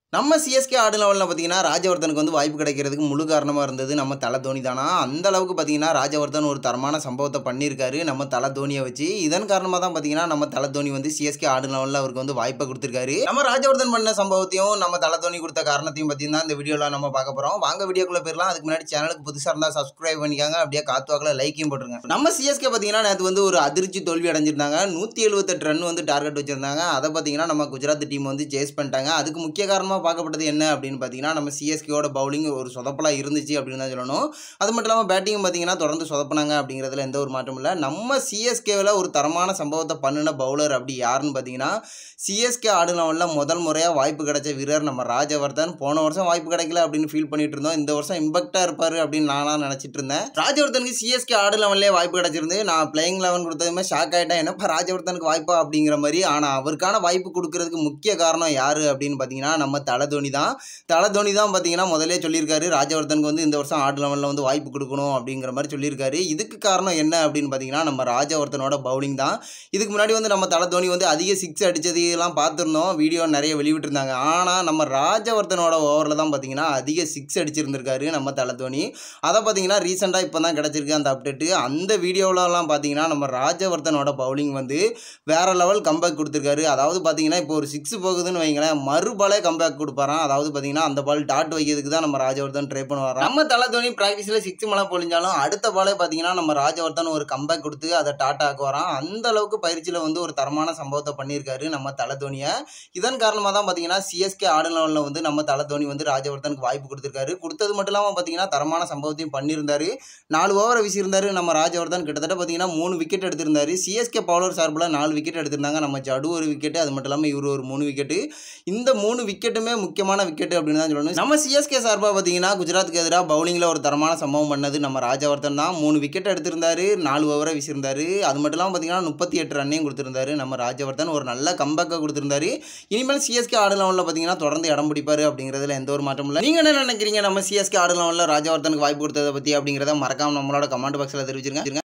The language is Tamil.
நம்ம சிஎஸ்கே ஆடு லெவலில் பார்த்தீங்கன்னா ராஜவர்தனுக்கு வந்து வாய்ப்பு கிடைக்கிறதுக்கு முழு காரணமாக இருந்தது நம்ம தலை தோனி தானா அந்த அளவுக்கு பார்த்தீங்கன்னா ராஜவர்தன் ஒரு தரமான சம்பவத்தை பண்ணியிருக்காரு நம்ம தலை தோனியை வச்சு இதன் காரணமாக தான் பார்த்தீங்கன்னா நம்ம தலை தோனி வந்து சிஎஸ்கே ஆடு லெவலில் அவருக்கு வந்து வாய்ப்பை கொடுத்துருக்காரு நம்ம ராஜவர்தன் பண்ண சம்பவத்தையும் நம்ம தலை தோனி கொடுத்த காரணத்தையும் பற்றி தான் இந்த வீடியோவில் நம்ம பார்க்க போகிறோம் வாங்க வீடியோக்குள்ளே போயிடலாம் அதுக்கு முன்னாடி சேனலுக்கு புதுசாக இருந்தால் சப்ஸ்கிரைப் பண்ணிக்காங்க அப்படியே காத்துவாக்கில் லைக்கையும் போட்டுருங்க நம்ம சிஎஸ்கே பார்த்தீங்கன்னா நேற்று வந்து ஒரு அதிர்ச்சி தோல்வி அடைஞ்சிருந்தாங்க நூற்றி எழுபத்தெட்டு ரன் வந்து டார்கெட் வச்சிருந்தாங்க அதை பார்த்தீங்கன்னா நம்ம குஜராத் டீம் வந்து சேஸ் பண்ணிட்டாங்க அதுக்கு முக்கிய காரணமாக பார்க்கப்பட்டது என்ன அப்படின்னு பார்த்தீங்கன்னா நம்ம சிஎஸ்கேவோட பவுலிங் ஒரு சொதப்பலாக இருந்துச்சு அப்படின்னு தான் சொல்லணும் அது மட்டும் இல்லாமல் பேட்டிங் பார்த்தீங்கன்னா தொடர்ந்து சொதப்பினாங்க அப்படிங்கிறதுல எந்த ஒரு மாற்றமும் இல்லை நம்ம சிஎஸ்கேவில் ஒரு தரமான சம்பவத்தை பண்ணின பவுலர் அப்படி யாருன்னு பார்த்தீங்கன்னா சிஎஸ்கே ஆடு லெவலில் முதல் முறையாக வாய்ப்பு கிடைச்ச வீரர் நம்ம ராஜவர்தன் போன வருஷம் வாய்ப்பு கிடைக்கல அப்படின்னு ஃபீல் பண்ணிட்டு இருந்தோம் இந்த வருஷம் இம்பாக்டாக இருப்பார் அப்படின்னு நானாக நினச்சிட்டு இருந்தேன் ராஜவர்தனுக்கு சிஎஸ்கே ஆடு லெவல்லே வாய்ப்பு கிடைச்சிருந்து நான் பிளேயிங் லெவன் கொடுத்ததுமே ஷாக் ஆகிட்டேன் என்னப்பா ராஜவர்தனுக்கு வாய்ப்பா அப்படிங்கிற மாதிரி ஆனால் அவருக்கான வாய்ப்பு கொடுக்கறதுக்கு முக்கிய காரணம் யார் அப்படின்னு பார்த்தீங்கன்னா நம்ம தலை தோனி தான் தலை தோனி தான் பார்த்தீங்கன்னா முதல்லே சொல்லியிருக்காரு ராஜவர்தனுக்கு வந்து இந்த வருஷம் ஆடு லெவலில் வந்து வாய்ப்பு கொடுக்கணும் அப்படிங்கிற மாதிரி சொல்லியிருக்காரு இதுக்கு காரணம் என்ன அப்படின்னு பார்த்தீங்கன்னா நம்ம ராஜவர்தனோட பவுலிங் தான் இதுக்கு முன்னாடி வந்து நம்ம தலை தோனி வந்து அதிக சிக்ஸ் அடித்ததெல்லாம் பார்த்துருந்தோம் வீடியோ நிறைய வெளிவிட்டிருந்தாங்க ஆனால் நம்ம ராஜவர்தனோட ஓவரில் தான் பார்த்தீங்கன்னா அதிக சிக்ஸ் அடிச்சிருந்திருக்காரு நம்ம தலை தோனி அதை பார்த்தீங்கன்னா ரீசெண்டாக இப்போ தான் கிடச்சிருக்கு அந்த அப்டேட்டு அந்த வீடியோவிலலாம் பார்த்தீங்கன்னா நம்ம ராஜவர்தனோட பவுலிங் வந்து வேற லெவல் கம்பேக் கொடுத்துருக்காரு அதாவது பார்த்தீங்கன்னா இப்போ ஒரு சிக்ஸ் போகுதுன்னு வைங்களேன் மறுபாலே கம்பேக் கொடுப்பாராம் அதாவது பார்த்தீங்கன்னா அந்த பால் டாட் வைக்கிறதுக்கு தான் நம்ம ராஜவர்தன் ட்ரை பண்ணுவாராம் நம்ம தலை தோனி ப்ராக்டிஸில் சிக்ஸ் மழை பொழிஞ்சாலும் அடுத்த பாலே பார்த்தீங்கன்னா நம்ம ராஜவர்தன் ஒரு கம்பேக் கொடுத்து அதை டாட் ஆக்குவாராம் அந்த அளவுக்கு பயிற்சியில் வந்து ஒரு தரமான சம்பவத்தை பண்ணியிருக்காரு நம்ம தலை தோனியை இதன் காரணமாக தான் பார்த்தீங்கன்னா சிஎஸ்கே ஆடு லெவலில் வந்து நம்ம தலை தோனி வந்து ராஜவர்தனுக்கு வாய்ப்பு கொடுத்துருக்காரு கொடுத்தது மட்டும் இல்லாமல் பார்த்தீங்கன்னா தரமான சம்பவத்தையும் பண்ணியிருந்தாரு நாலு ஓவரை வீசியிருந்தாரு நம்ம ராஜவர்தன் கிட்டத்தட்ட பார்த்தீங்கன்னா மூணு விக்கெட் எடுத்திருந்தாரு சிஎஸ்கே பவுலர் சார்பில் நாலு விக்கெட் எடுத்திருந்தாங்க நம்ம ஜடு ஒரு விக்கெட்டு அது மட்டும் இல்லாமல் இவர் ஒரு மூணு விக்கெட்டு இந்த மூணு விக்கெட்டுமே முக்கியமான விக்கெட் அப்படின்னு தான் சொல்லணும் நம்ம சிஎஸ்கே சார்பாக பார்த்தீங்கன்னா குஜராத்துக்கு எதிராக பவுலிங்கில் ஒரு தரமான சம்பவம் பண்ணது நம்ம ராஜவர்தன் தான் மூணு விக்கெட் எடுத்திருந்தாரு நாலு ஓவரை வீசியிருந்தாரு அது மட்டும் இல்லாமல் பார்த்தீங்கன்னா முப்பத்தி எட்டு ரன்னையும் கொடுத்திருந்தாரு நம்ம ராஜவர்தன் ஒரு நல்ல கம்பேக்கை கொடுத்திருந்தாரு இனிமேல் சிஎஸ்கே ஆடு லெவலில் பார்த்தீங்கன்னா தொடர்ந்து இடம் பிடிப்பாரு அப்படிங்கிறதுல எந்த ஒரு மாற்றமும் இல்லை நீங்கள் என்ன நினைக்கிறீங்க நம்ம சிஎஸ்கே ஆடு லெவலில் ராஜவர்தனுக்கு வாய்ப்பு கொடுத்ததை பற்றி அப்படிங்கிறத மறக்காம நம்மளோட கமெண்ட் பாக்ஸில் தெரிவிச்சிருங்க